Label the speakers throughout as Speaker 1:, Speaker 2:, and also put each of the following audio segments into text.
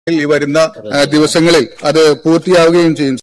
Speaker 1: ഈ വരുന്ന ആ, ദിവസങ്ങളിൽ അത് പൂർത്തിയാവുകയും ചെയ്യും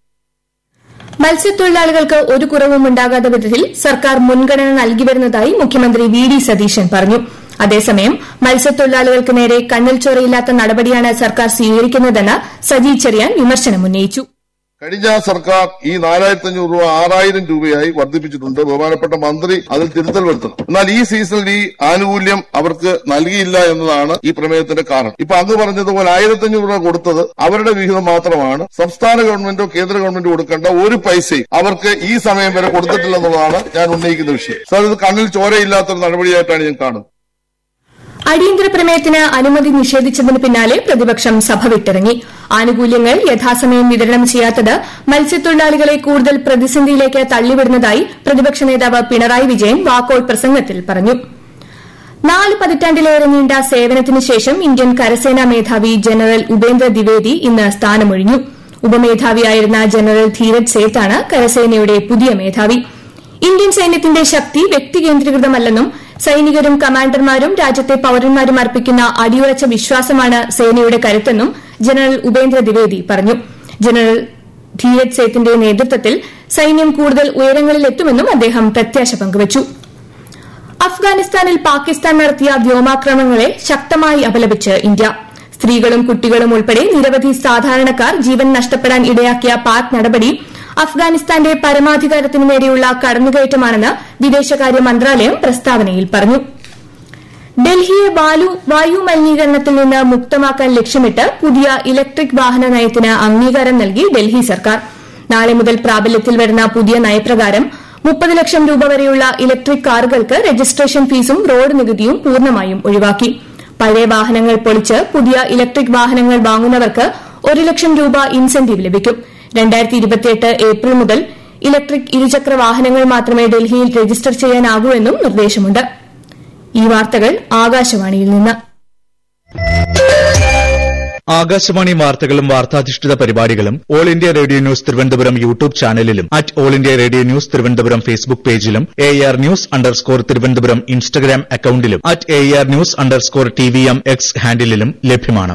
Speaker 2: മത്സ്യത്തൊഴിലാളികൾക്ക് ഒരു കുറവും ഉണ്ടാകാത്ത വിധത്തിൽ സർക്കാർ മുൻഗണന നൽകി വരുന്നതായി മുഖ്യമന്ത്രി വി ഡി സതീശൻ പറഞ്ഞു അതേസമയം മത്സ്യത്തൊഴിലാളികൾക്ക് നേരെ കണ്ണിൽ ചോരയില്ലാത്ത നടപടിയാണ് സർക്കാർ സ്വീകരിക്കുന്നതെന്ന് സജി ചെറിയാൻ വിമർശനമുന്നയിച്ചു
Speaker 3: കഴിഞ്ഞ സർക്കാർ ഈ നാലായിരത്തി അഞ്ഞൂറ് രൂപ ആറായിരം രൂപയായി വർദ്ധിപ്പിച്ചിട്ടുണ്ട് ബഹുമാനപ്പെട്ട മന്ത്രി അതിൽ തിരുത്തൽ വരുത്തണം എന്നാൽ ഈ സീസണിൽ ഈ ആനുകൂല്യം അവർക്ക് നൽകിയില്ല എന്നതാണ് ഈ പ്രമേയത്തിന്റെ കാരണം ഇപ്പൊ അങ്ങ് പറഞ്ഞതുപോലെ ആയിരത്തി അഞ്ഞൂറ് രൂപ കൊടുത്തത് അവരുടെ വിഹിതം മാത്രമാണ് സംസ്ഥാന ഗവൺമെന്റോ കേന്ദ്ര ഗവൺമെന്റോ കൊടുക്കേണ്ട ഒരു പൈസയും അവർക്ക് ഈ സമയം വരെ കൊടുത്തിട്ടില്ലെന്നുള്ളതാണ് ഞാൻ ഉന്നയിക്കുന്ന വിഷയം സാർ ഇത് കണ്ണിൽ ചോരയില്ലാത്തൊരു നടപടിയായിട്ടാണ് ഞാൻ കാണുന്നത്
Speaker 2: അടിയന്തര പ്രമേയത്തിന് അനുമതി നിഷേധിച്ചതിന് പിന്നാലെ പ്രതിപക്ഷം സഭ വിട്ടിറങ്ങി ആനുകൂല്യങ്ങൾ യഥാസമയം വിതരണം ചെയ്യാത്തത് മത്സ്യത്തൊഴിലാളികളെ കൂടുതൽ പ്രതിസന്ധിയിലേക്ക് തള്ളിവിടുന്നതായി പ്രതിപക്ഷ നേതാവ് പിണറായി വിജയൻ വാക്കൌട്ട് പ്രസംഗത്തിൽ പറഞ്ഞു നാല് പതിറ്റാണ്ടിലേറെ നീണ്ട സേവനത്തിന് ശേഷം ഇന്ത്യൻ കരസേനാ മേധാവി ജനറൽ ഉപേന്ദ്ര ദ്വിവേദി ഇന്ന് സ്ഥാനമൊഴിഞ്ഞു ഉപമേധാവിയായിരുന്ന ജനറൽ ധീരജ് സേത്താണ് കരസേനയുടെ പുതിയ മേധാവി ഇന്ത്യൻ സൈന്യത്തിന്റെ ശക്തി വ്യക്തികേന്ദ്രീകൃതമല്ലെന്നും സൈനികരും കമാൻഡർമാരും രാജ്യത്തെ പൌരന്മാരും അർപ്പിക്കുന്ന അടിയുറച്ച വിശ്വാസമാണ് സേനയുടെ കരുത്തെന്നും ജനറൽ ഉപേന്ദ്ര ദ്വിവേദി പറഞ്ഞു ജനറൽ ധീരജ് സേത്തിന്റെ നേതൃത്വത്തിൽ സൈന്യം കൂടുതൽ ഉയരങ്ങളിലെത്തുമെന്നും അദ്ദേഹം പ്രത്യാശ പങ്കുവച്ചു അഫ്ഗാനിസ്ഥാനിൽ പാകിസ്ഥാൻ നടത്തിയ വ്യോമാക്രമണങ്ങളെ ശക്തമായി അപലപിച്ച് ഇന്ത്യ സ്ത്രീകളും കുട്ടികളും ഉൾപ്പെടെ നിരവധി സാധാരണക്കാർ ജീവൻ നഷ്ടപ്പെടാൻ ഇടയാക്കിയ പാക് നടപടി അഫ്ഗാനിസ്ഥാന്റെ പരമാധികാരത്തിനു നേരെയുള്ള കടന്നുകയറ്റമാണെന്ന് വിദേശകാര്യ മന്ത്രാലയം പ്രസ്താവനയിൽ പറഞ്ഞു ഡൽഹിയെ വാലു വായു മലിനീകരണത്തിൽ നിന്ന് മുക്തമാക്കാൻ ലക്ഷ്യമിട്ട് പുതിയ ഇലക്ട്രിക് വാഹന നയത്തിന് അംഗീകാരം നൽകി ഡൽഹി സർക്കാർ നാളെ മുതൽ പ്രാബല്യത്തിൽ വരുന്ന പുതിയ നയപ്രകാരം മുപ്പത് ലക്ഷം രൂപ വരെയുള്ള ഇലക്ട്രിക് കാറുകൾക്ക് രജിസ്ട്രേഷൻ ഫീസും റോഡ് നികുതിയും പൂർണ്ണമായും ഒഴിവാക്കി പഴയ വാഹനങ്ങൾ പൊളിച്ച് പുതിയ ഇലക്ട്രിക് വാഹനങ്ങൾ വാങ്ങുന്നവർക്ക് ഒരു ലക്ഷം രൂപ ഇൻസെന്റീവ് ലഭിക്കും ഏപ്രിൽ മുതൽ ഇലക്ട്രിക് ഇരുചക്ര വാഹനങ്ങൾ മാത്രമേ ഡൽഹിയിൽ രജിസ്റ്റർ ചെയ്യാനാകൂ എന്നും നിർദ്ദേശമുണ്ട് ഈ വാർത്തകൾ ആകാശവാണിയിൽ നിന്ന്
Speaker 4: ആകാശവാണി വാർത്തകളും വാർത്താധിഷ്ഠിത പരിപാടികളും All India Radio News Thiruvananthapuram YouTube ചാനലിലും at All India Radio News Thiruvananthapuram Facebook പേജിലും A R news underscore Thiruvananthapuram Instagram അക്കൌണ്ടിലും at A R news underscore T V M X ഹാൻഡിലും ലഭ്യമാണ്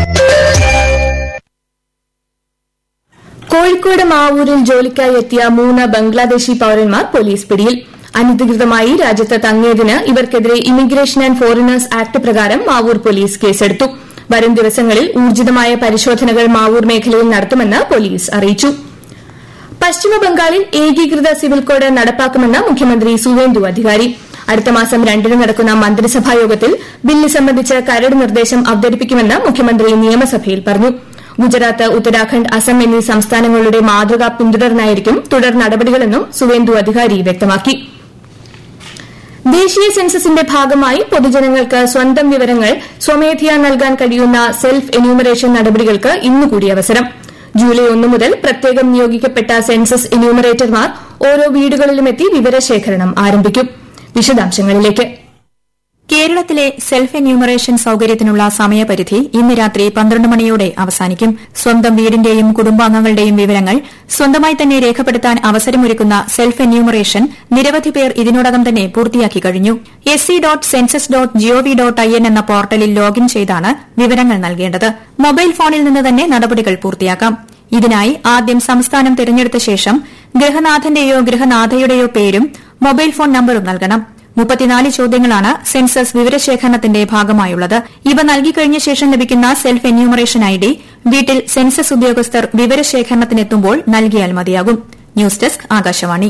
Speaker 2: കോഴിക്കോട് മാവൂരിൽ ജോലിക്കായി എത്തിയ മൂന്ന് ബംഗ്ലാദേശി പൌരന്മാർ പോലീസ് പിടിയിൽ അനധികൃതമായി രാജ്യത്ത് തങ്ങിയതിന് ഇവർക്കെതിരെ ഇമിഗ്രേഷൻ ആന്റ് ഫോറിനേഴ്സ് ആക്ട് പ്രകാരം മാവൂർ പോലീസ് കേസെടുത്തു വരും ദിവസങ്ങളിൽ ഊർജിതമായ പരിശോധനകൾ മാവൂർ മേഖലയിൽ നടത്തുമെന്ന് പോലീസ് അറിയിച്ചു പശ്ചിമബംഗാളിൽ ഏകീകൃത സിവിൽ കോഡ് നടപ്പാക്കുമെന്ന് മുഖ്യമന്ത്രി സുവേന്ദു അധികാരി അടുത്ത മാസം രണ്ടിന് നടക്കുന്ന മന്ത്രിസഭാ യോഗത്തിൽ ബില്ല് സംബന്ധിച്ച് കരട് നിർദ്ദേശം അവതരിപ്പിക്കുമെന്ന് മുഖ്യമന്ത്രി നിയമസഭയിൽ പറഞ്ഞു ഗുജറാത്ത് ഉത്തരാഖണ്ഡ് അസം എന്നീ സംസ്ഥാനങ്ങളുടെ മാതൃക പിന്തുടർന്നായിരിക്കും തുടർ നടപടികളെന്നും സുവേന്ദു അധികാരി വ്യക്തമാക്കി ദേശീയ സെൻസസിന്റെ ഭാഗമായി പൊതുജനങ്ങൾക്ക് സ്വന്തം വിവരങ്ങൾ സ്വമേധയാ നൽകാൻ കഴിയുന്ന സെൽഫ് എന്യൂമറേഷൻ നടപടികൾക്ക് ഇന്നുകൂടി അവസരം ജൂലൈ ഒന്ന് മുതൽ പ്രത്യേകം നിയോഗിക്കപ്പെട്ട സെൻസസ് എന്യൂമറേറ്റർമാർ ഓരോ വീടുകളിലുമെത്തി വിവരശേഖരണം ആരംഭിക്കും വിശദാംശങ്ങളിലേക്ക്
Speaker 5: കേരളത്തിലെ സെൽഫ് എന്യൂമറേഷൻ സൌകര്യത്തിനുള്ള സമയപരിധി ഇന്ന് രാത്രി പന്ത്രണ്ട് മണിയോടെ അവസാനിക്കും സ്വന്തം വീടിന്റെയും കുടുംബാംഗങ്ങളുടെയും വിവരങ്ങൾ സ്വന്തമായി തന്നെ രേഖപ്പെടുത്താൻ അവസരമൊരുക്കുന്ന സെൽഫ് എന്യൂമറേഷൻ നിരവധി പേർ ഇതിനോടകം തന്നെ പൂർത്തിയാക്കി കഴിഞ്ഞു S C dot census dot gov dot I N എന്ന പോർട്ടലിൽ ലോഗിൻ ചെയ്താണ് വിവരങ്ങൾ നൽകേണ്ടത് മൊബൈൽ ഫോണിൽ നിന്ന് തന്നെ നടപടികൾ പൂർത്തിയാക്കാം ഇതിനായി ആദ്യം സംസ്ഥാനം തിരഞ്ഞെടുത്ത ശേഷം ഗൃഹനാഥന്റെയോ ഗൃഹനാഥയുടെയോ പേരും മൊബൈൽ ഫോൺ നമ്പറും നൽകണം മുപ്പത്തിനാല് ചോദ്യങ്ങളാണ് സെൻസസ് വിവരശേഖരണത്തിന്റെ ഭാഗമായുള്ളത് ഇവ നൽകിക്കഴിഞ്ഞ ശേഷം ലഭിക്കുന്ന സെൽഫ് എന്യൂമറേഷൻ ഐ ഡി വീട്ടിൽ സെൻസസ് ഉദ്യോഗസ്ഥർ വിവരശേഖരണത്തിനെത്തുമ്പോൾ നൽകിയാൽ മതിയാകും ന്യൂസ് ഡെസ്ക് ആകാശവാണി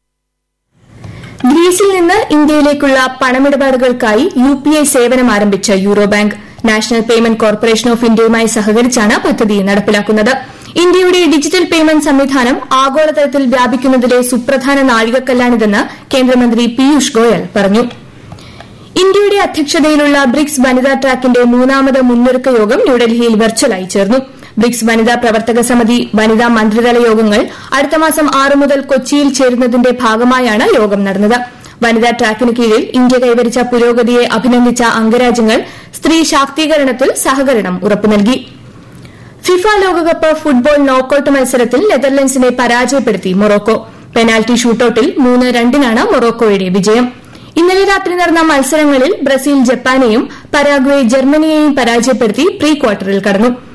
Speaker 2: ഗ്രീസിൽ നിന്ന് ഇന്ത്യയിലേക്കുള്ള പണമിടപാടുകൾക്കായി യു പി ഐ സേവനം ആരംഭിച്ച euro bank national payment corporation of ഇന്ത്യയുമായി സഹകരിച്ചാണ് പദ്ധതി നടപ്പിലാക്കുന്നത് ഇന്ത്യയുടെ ഡിജിറ്റൽ പേയ്മെന്റ് സംവിധാനം ആഗോളതലത്തിൽ വ്യാപിക്കുന്നതിലെ സുപ്രധാന നാഴികക്കല്ലാണിതെന്ന് കേന്ദ്രമന്ത്രി പീയൂഷ് ഗോയൽ പറഞ്ഞു ഇന്ത്യയുടെ അധ്യക്ഷതയിലുള്ള ബ്രിക്സ് വനിതാ ട്രാക്കിന്റെ മൂന്നാമത് മുന്നൊരുക്ക യോഗം ന്യൂഡൽഹിയിൽ വെർച്വലായി ചേർന്നു ബ്രിക്സ് വനിതാ പ്രവർത്തക സമിതി വനിതാ മന്ത്രിതല യോഗങ്ങൾ അടുത്ത മാസം ആറ് മുതൽ കൊച്ചിയിൽ ചേരുന്നതിന്റെ ഭാഗമായാണ് യോഗം നടന്നത് വനിതാ ട്രാക്കിന് കീഴിൽ ഇന്ത്യ കൈവരിച്ച പുരോഗതിയെ അഭിനന്ദിച്ച അംഗരാജ്യങ്ങൾ സ്ത്രീ ശാക്തീകരണത്തിൽ സഹകരണം ഉറപ്പു നൽകി ഫിഫ ലോകകപ്പ് ഫുട്ബോൾ നോക്കൌട്ട് മത്സരത്തിൽ നെതർലൻഡ്സിനെ പരാജയപ്പെടുത്തി മൊറോക്കോ പെനാൽറ്റി ഷൂട്ടൌട്ടിൽ മൂന്ന് രണ്ടിനാണ് മൊറോക്കോയുടെ വിജയം ഇന്നലെ രാത്രി നടന്ന മത്സരങ്ങളിൽ ബ്രസീൽ ജപ്പാനെയും പരാഗ്വെ ജർമ്മനിയെയും പരാജയപ്പെടുത്തി പ്രീ ക്വാർട്ടറിൽ കടന്നു